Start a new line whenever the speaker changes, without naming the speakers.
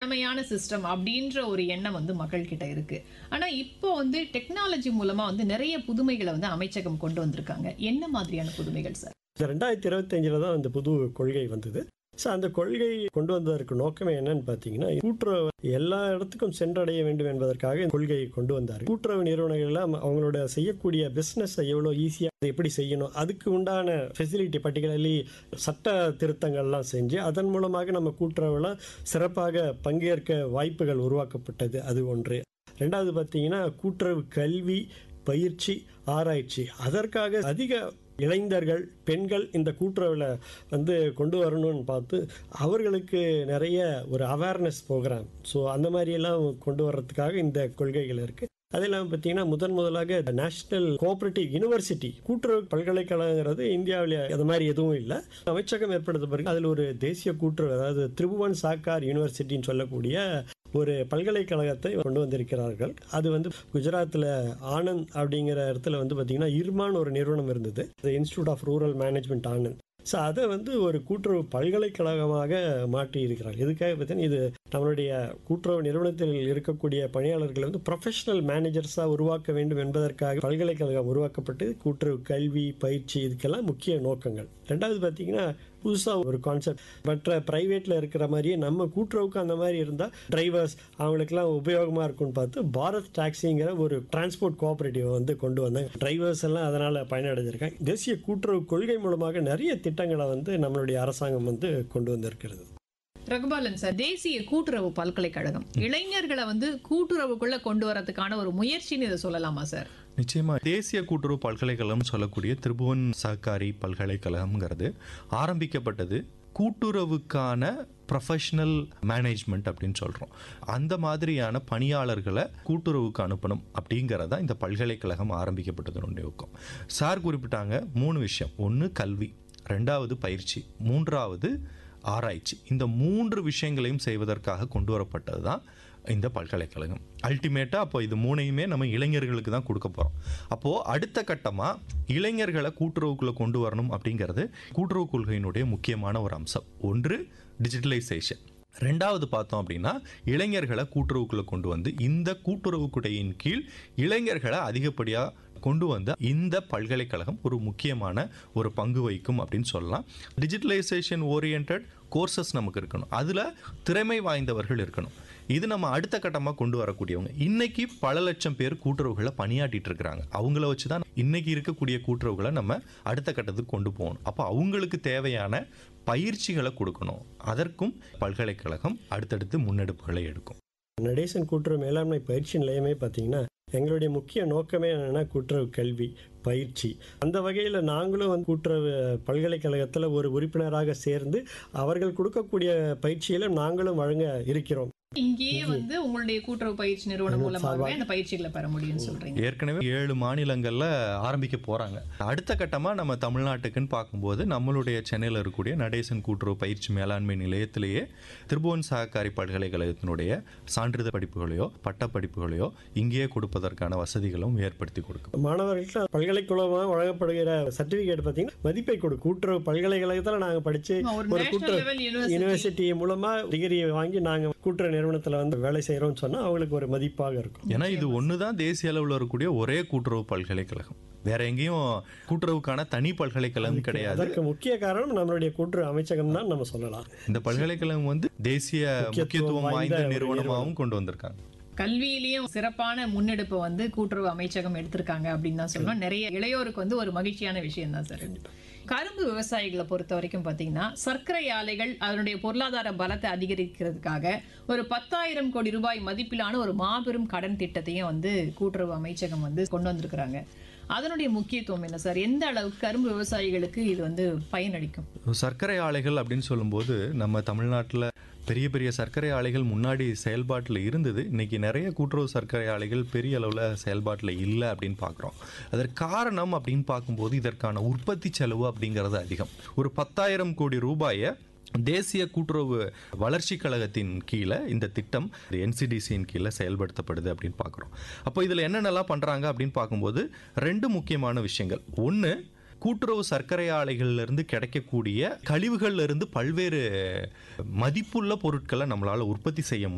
பழமையான சிஸ்டம் அப்படின்ற ஒரு எண்ணம் வந்து மக்கள் கிட்ட இருக்கு ஆனா இப்போ வந்து டெக்னாலஜி மூலமா வந்து நிறைய புதுமைகளை வந்து அமைச்சகம் கொண்டு வந்திருக்காங்க என்ன மாதிரியான புதுமைகள் சார்
இந்த ரெண்டாயிரத்தி இருபத்தஞ்சில் தான் அந்த புது கொள்கை வந்தது ஸோ அந்த கொள்கை கொண்டு வந்ததற்கு நோக்கமே என்னன்னு பார்த்தீங்கன்னா கூட்டுறவு எல்லா இடத்துக்கும் சென்றடைய வேண்டும் என்பதற்காக இந்த கொள்கையை கொண்டு வந்தார் கூட்டுறவு நிறுவனங்கள்ல அவங்களோட செய்யக்கூடிய பிஸ்னஸை எவ்வளோ ஈஸியாக அதை எப்படி செய்யணும் அதுக்கு உண்டான ஃபெசிலிட்டி பர்டிகுலர்லி சட்ட திருத்தங்கள்லாம் செஞ்சு அதன் மூலமாக நம்ம கூட்டுறவுல சிறப்பாக பங்கேற்க வாய்ப்புகள் உருவாக்கப்பட்டது அது ஒன்று ரெண்டாவது பார்த்தீங்கன்னா கூட்டுறவு கல்வி பயிற்சி ஆராய்ச்சி அதற்காக அதிக இளைஞர்கள் பெண்கள் இந்த கூட்டுறவில் வந்து கொண்டு வரணும்னு பார்த்து அவர்களுக்கு நிறைய ஒரு அவேர்னஸ் ப்ரோக்ராம் ஸோ அந்த மாதிரியெல்லாம் கொண்டு வர்றதுக்காக இந்த கொள்கைகள் இருக்குது அது இல்லாமல் பார்த்தீங்கன்னா முதன் முதலாக நேஷனல் கோஆபரேட்டிவ் யூனிவர்சிட்டி கூட்டுறவு பல்கலைக்கழகங்கிறது இந்தியாவில் அது மாதிரி எதுவும் இல்லை அமைச்சகம் ஏற்படுத்த பிறகு அதில் ஒரு தேசிய கூட்டுறவு அதாவது திரிபுவன் சாக்கார் யூனிவர்சிட்டின்னு சொல்லக்கூடிய ஒரு பல்கலைக்கழகத்தை கொண்டு வந்திருக்கிறார்கள் அது வந்து குஜராத்தில் ஆனந்த் அப்படிங்கிற இடத்துல வந்து பார்த்தீங்கன்னா இர்மான் ஒரு நிறுவனம் இருந்தது institute of rural management Anand so அதை வந்து ஒரு கூட்டுறவு பல்கலைக்கழகமாக மாற்றி இருக்கிறார் எதுக்காக பார்த்தீங்கன்னா இது நம்மளுடைய கூட்டுறவு நிறுவனத்தில் இருக்கக்கூடிய பணியாளர்களை வந்து ப்ரொஃபஷனல் மேனேஜர்ஸாக உருவாக்க வேண்டும் என்பதற்காக பல்கலைக்கழகம் உருவாக்கப்பட்டு கூட்டுறவு கல்வி பயிற்சி இதுக்கெல்லாம் முக்கிய நோக்கங்கள் ரெண்டாவது பார்த்தீங்கன்னா புதுசாக ஒரு கான்செப்ட் மற்ற ப்ரைவேட்டில் இருக்கிற மாதிரியே நம்ம கூட்டுறவுக்கு அந்த மாதிரி இருந்தால் டிரைவர்ஸ் அவங்களுக்கெல்லாம் உபயோகமாக இருக்கும்னு பார்த்து பாரத் டாக்ஸிங்கிற ஒரு டிரான்ஸ்போர்ட் கோஆபரேட்டிவ் வந்து கொண்டு வந்தாங்க டிரைவர்ஸ் எல்லாம் அதனால் பயனடைஞ்சிருக்காங்க தேசிய கூட்டுறவு கொள்கை மூலமாக நிறைய திட்டங்களை வந்து நம்மளுடைய அரசாங்கம் வந்து கொண்டு வந்திருக்கிறது
ரகுபாலன் சார் தேசிய கூட்டுறவு பல்கலைக்கழகம் இளைஞர்களை வந்து கூட்டுறவுக்குள்ள கொண்டு வரதுக்கான ஒரு முயற்சின்னு இதை சொல்லலாமா சார்
நிச்சயமா தேசிய கூட்டுறவு பல்கலைக்கழகம் சொல்லக்கூடிய திரிபுவன் சஹகாரி பல்கலைக்கழகம்ங்கிறது ஆரம்பிக்கப்பட்டது கூட்டுறவுக்கான ப்ரொஃபஷனல் மேனேஜ்மெண்ட் அப்படின்னு சொல்கிறோம் அந்த மாதிரியான பணியாளர்களை கூட்டுறவுக்கு அனுப்பணும் அப்படிங்கிறது தான் இந்த பல்கலைக்கழகம் ஆரம்பிக்கப்பட்டதனுடைய நோக்கம் சார் குறிப்பிட்டாங்க மூணு விஷயம் ஒன்று கல்வி ரெண்டாவது பயிற்சி மூன்றாவது ஆராய்ச்சி இந்த மூன்று விஷயங்களையும் செய்வதற்காக கொண்டு வரப்பட்டது தான் இந்த பல்கலைக்கழகம் அல்டிமேட்டாக அப்போ இது மூணையுமே நம்ம இளைஞர்களுக்கு தான் கொடுக்க போகிறோம் அப்போது அடுத்த கட்டமாக இளைஞர்களை கூட்டுறவுக்குள்ளே கொண்டு வரணும் அப்படிங்கிறது கூட்டுறவு கொள்கையினுடைய முக்கியமான ஒரு அம்சம் ஒன்று டிஜிட்டலைசேஷன் ரெண்டாவது பார்த்தோம் அப்படின்னா இளைஞர்களை கூட்டுறவுக்குள்ளே கொண்டு வந்து இந்த கூட்டுறவு குடையின் கீழ் இளைஞர்களை அதிகப்படியாக கொண்டு வந்த இந்த பல்கலைக்கழகம் ஒரு முக்கியமான ஒரு பங்கு வகிக்கும் அப்படின்னு சொல்லலாம் டிஜிட்டலைசேஷன் ஓரியன்ட் கோர்சஸ் நமக்கு இருக்கணும் அதில் திறமை வாய்ந்தவர்கள் இருக்கணும் இது நம்ம அடுத்த கட்டமாக கொண்டு வரக்கூடியவங்க இன்னைக்கு பல லட்சம் பேர் கூட்டுறவுகளை பணியாற்றிட்டு இருக்கிறாங்க அவங்கள வச்சு தான் இன்னைக்கு இருக்கக்கூடிய கூட்டுறவுகளை நம்ம அடுத்த கட்டத்துக்கு கொண்டு போகணும் அப்போ அவங்களுக்கு தேவையான பயிற்சிகளை கொடுக்கணும் அதற்கும் பல்கலைக்கழகம் அடுத்தடுத்து முன்னெடுப்புகளை எடுக்கும்
நடேசன் கூட்டுறவு மேலாண்மை பயிற்சி நிலையமே பார்த்தீங்கன்னா எங்களுடைய முக்கிய நோக்கமே என்னென்னா கூட்டுறவு கல்வி பயிற்சி அந்த வகையில் நாங்களும் வந்து கூட்டுறவு பல்கலைக்கழகத்தில் ஒரு உறுப்பினராக சேர்ந்து அவர்கள் கொடுக்கக்கூடிய பயிற்சியில நாங்களும் வழங்க இருக்கிறோம்
இங்கேயே வந்து உங்களுடைய கூட்டுறவு பயிற்சி நிறுவனம் மூலமாகவே அந்த பயிற்சிகளை பெற முடியும்னு சொல்றீங்க
ஏற்கனவே ஏழு மாநிலங்களில் ஆரம்பிக்க போகிறாங்க அடுத்த கட்டமாக நம்ம தமிழ்நாட்டுக்குன்னு பார்க்கும்போது நம்மளுடைய சென்னையில் இருக்கக்கூடிய நடேசன் கூட்டுறவு பயிற்சி மேலாண்மை நிலையத்திலேயே திருபுவன் சககாரி பல்கலைக்கழகத்தினுடைய சான்றிதழ் படிப்புகளையோ பட்ட படிப்புகளையோ இங்கேயே கொடுப்பதற்கான வசதிகளும் ஏற்படுத்தி கொடுக்கும்
மாணவர்களுக்கு பல்கலைக்கழகமாக வழங்கப்படுகிற சர்டிஃபிகேட் பார்த்தீங்கன்னா மதிப்பை கொடு கூட்டுறவு பல்கலைக்கழகத்தில் நாங்கள் படித்து
ஒரு
ஒரு
நேஷனல்
கூட்டுறவு
லெவல் யூனிவர்சிட்டி
யூனிவர்சிட்டி மூலமாக டிகிரி வாங்கி நாங்கள் கூட்டுறவு நிறுவனத்தில் வந்து வேலை செய்கிறோம்னு சொன்னால் அவங்களுக்கு ஒரு மதிப்பாக இருக்கும்
ஏன்னா இது ஒன்று தான் தேசிய அளவில் இருக்கக்கூடிய ஒரே கூட்டுறவு பல்கலைக்கழகம் வேற எங்கேயும் கூட்டுறவுக்கான தனி பல்கலைக்கழகம் கிடையாது
அதற்கு முக்கிய காரணம் நம்மளுடைய கூட்டுறவு அமைச்சகம் தான் நம்ம சொல்லலாம்
இந்த பல்கலைக்கழகம் வந்து தேசிய முக்கியத்துவம் வாய்ந்த
வாய்ந்த ஒரு
நிறுவனமாகவும் கொண்டு வந்திருக்காங்க
கல்வியிலயும் சிறப்பான முன்னெடுப்பு வந்து கூட்டுறவு அமைச்சகம் எடுத்திருக்காங்க அப்படின்னு தான் சொல்லணும் நிறைய இளையோருக்கு வந்து ஒரு மகிழ்ச்சியான விஷயம் தான் சார் கரும்பு விவசாயிகளை பொறுத்த வரைக்கும் பார்த்தீங்கன்னா சர்க்கரை ஆலைகள் அதனுடைய பொருளாதார பலத்தை அதிகரிக்கிறதுக்காக ஒரு பத்தாயிரம் கோடி ரூபாய் மதிப்பிலான ஒரு மாபெரும் கடன் திட்டத்தையும் வந்து கூட்டுறவு அமைச்சகம் வந்து கொண்டு வந்திருக்கிறாங்க அதனுடைய முக்கியத்துவம் என்ன சார் எந்த அளவுக்கு கரும்பு விவசாயிகளுக்கு இது வந்து பயனளிக்கும்
சர்க்கரை ஆலைகள் அப்படின்னு சொல்லும்போது நம்ம தமிழ்நாட்டில் பெரிய பெரிய சர்க்கரை ஆலைகள் முன்னாடி செயல்பாட்டில் இருந்தது இன்னைக்கு நிறைய கூட்டுறவு சர்க்கரை ஆலைகள் பெரிய அளவில் செயல்பாட்டில் இல்லை அப்படின்னு பார்க்குறோம் அதற்கு காரணம் அப்படின்னு பார்க்கும்போது இதற்கான உற்பத்தி செலவு அப்படிங்கிறது அதிகம் ஒரு பத்தாயிரம் கோடி ரூபாயை தேசிய கூட்டுறவு வளர்ச்சி கழகத்தின் கீழே இந்த திட்டம் என்சிடிசியின் கீழே செயல்படுத்தப்படுது அப்படின்னு பார்க்குறோம் அப்போ இதில் என்னென்னலாம் பண்ணுறாங்க அப்படின்னு பார்க்கும்போது ரெண்டு முக்கியமான விஷயங்கள் ஒன்று கூட்டுறவு சர்க்கரை ஆலைகள்ல இருந்து கிடைக்கக்கூடிய கழிவுகள்ல இருந்து பல்வேறு மதிப்புள்ள பொருட்களை நம்மளால உற்பத்தி செய்ய முடியும்